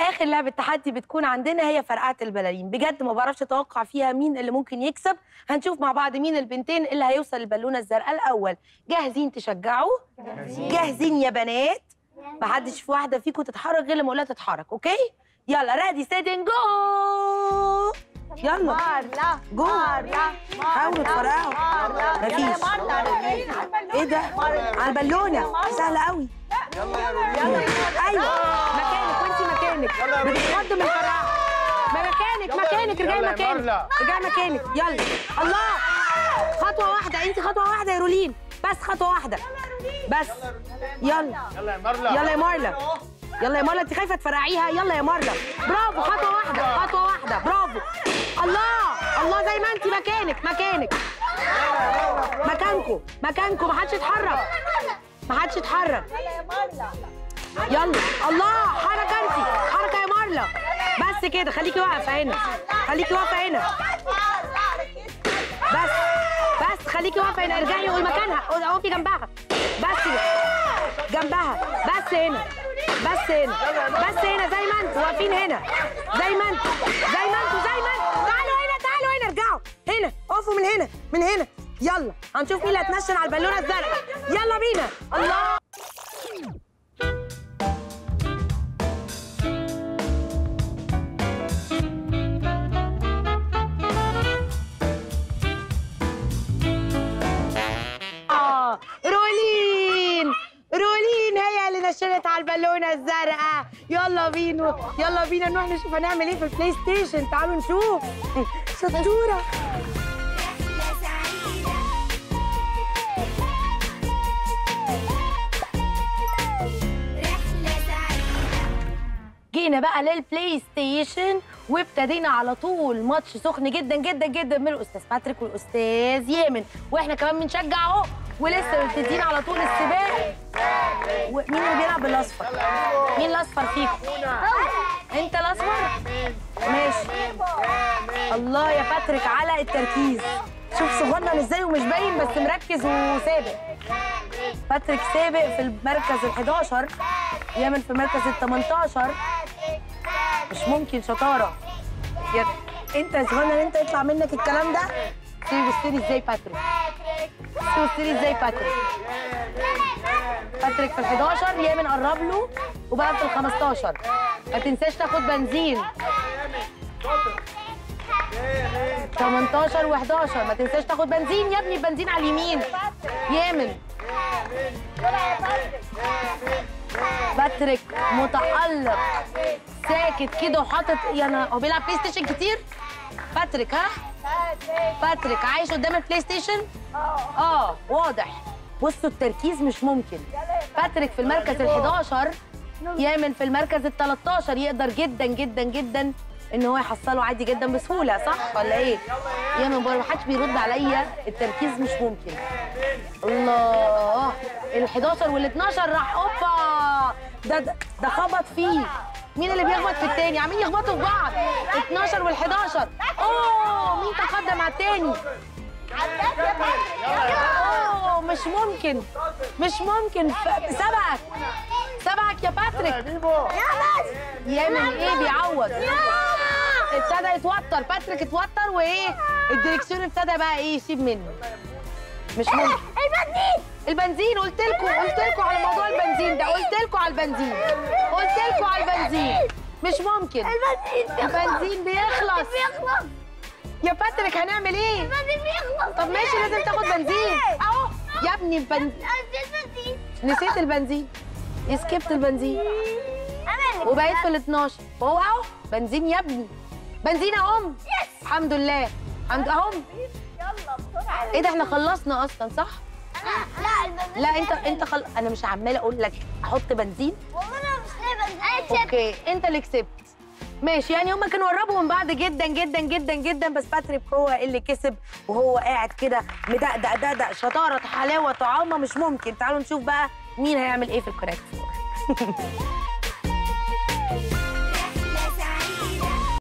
اخر لعبه تحدي بتكون عندنا هي فرقعه البلالين بجد ما بعرفش اتوقع فيها مين اللي ممكن يكسب هنشوف مع بعض مين البنتين اللي هيوصل البالونه الزرقاء الاول جاهزين تشجعوا جاهزين يا بنات ما حدش في واحده فيكم تتحرك غير لما اقول لها تتحرك اوكي يلا ريدي ستيدي جو يلا مارلا جو حاولوا تفرقعوا مفيش ايه ده على البالونه سهله قوي ايوه مكانك وانت مكانك بتتقدم من الفرقعه ما مكانك مكانك ارجعي مكانك ارجعي مكانك يلا الله خطوه واحده انت خطوه واحده يا رولين بس خطوه واحده بس يلا يلا يا مارلا يلا يا مارلا يلا يا مارلا انت خايفه تفرقعيها يلا يا مارلا برافو خطوه واحده خطوه واحده برافو الله الله زي ما انت مكانك مكانك مكانكم مكانكم ما حدش يتحرك ما حدش يتحرك يلا الله حركه انت حركه يا مارلا بس كده خليكي واقفه هنا خليكي واقفه هنا بس بس خليكي واقفه هنا ارجعي ومكانها اقفي جنبها بس كده جنبها بس هنا بس هنا بس هنا زي ما انتوا واقفين هنا زي ما انتوا زي ما انتوا زي ما انتوا تعالوا هنا تعالوا هنا ارجعوا هنا اقفوا من هنا من هنا يلا هنشوف مين اللي هتنشن على البالونه الزرقاء يلا بينا الله آه، رولين رولين هي اللي نشنت على البالونه الزرقاء يلا بينا يلا بينا نروح نشوف هنعمل ايه في البلاي ستيشن تعالوا نشوف شطوره جينا بقى للبلاي ستيشن وابتدينا على طول ماتش سخن جدا جدا جدا من الاستاذ باتريك والاستاذ يامن واحنا كمان بنشجع اهو ولسه مبتدين على طول السباق ومين اللي بيلعب بالاصفر؟ مين الاصفر فيكم؟ انت الاصفر؟ ماشي الله يا باتريك على التركيز شوف صغنن ازاي ومش باين بس مركز وسابق باتريك سابق في المركز ال 11 يامن في المركز ال 18 مش ممكن شطاره يا انت يا صغنن انت يطلع منك الكلام ده سيبي بصيلي ازاي باتريك سيبي بصيلي ازاي باتريك باتريك في ال 11 يامن قرب له وبقى في ال 15 ما تنساش تاخد بنزين 18 و11 ما تنساش تاخد بنزين يا ابني البنزين على اليمين يامن باتريك متألق ساكت كده وحاطط يعني هو بيلعب بلاي ستيشن كتير باتريك ها باتريك عايش قدام البلاي ستيشن اه واضح بصوا التركيز مش ممكن باتريك في المركز ال 11 يامن في المركز ال 13 يقدر جدا جدا جدا ان هو يحصله عادي جدا بسهوله صح ولا ايه؟ يامن برضه محدش بيرد عليا التركيز مش ممكن الله ال 11 وال 12 راح اوبا ده ده, ده خبط فيه مين اللي بيخبط في التاني؟ عاملين يخبطوا في بعض 12 وال 11 اوه مين تقدم على التاني؟ اوه مش ممكن مش ممكن ف- سبقك سبقك يا باتريك يعمل ايه بيعوض ابتدى يتوتر باتريك اتوتر وايه الدريكسيون ابتدى بقى ايه يسيب منه مش ممكن البنزين البنزين قلت لكم قلت لكم على موضوع البنزين ده قلت لكم على البنزين قلت لكم على البنزين مش ممكن البنزين البنزين بيخلص بيخلص يا باتريك هنعمل ايه البنزين بيخلص طب ماشي لازم تاخد بنزين اهو يا ابني البنزين البنزين نسيت البنزين سكبت البنزين انا اللي وبقيت في ال 12 وهو اهو بنزين يا ابني بنزين اهم الحمد لله الحمد اهم يلا بسرعه ايه ده احنا خلصنا اصلا صح انا لا البنزين لا انت انت خل... انا مش عماله اقول لك احط بنزين والله انا مش لاقي بنزين انا كسبت اوكي انت اللي كسبت ماشي يعني هما كانوا قربوا من بعض جدا جدا جدا جدا بس باتريك هو اللي كسب وهو قاعد كده مدقدق دقدق شطاره حلاوه طعامه مش ممكن تعالوا نشوف بقى مين هيعمل ايه في الكونكت فور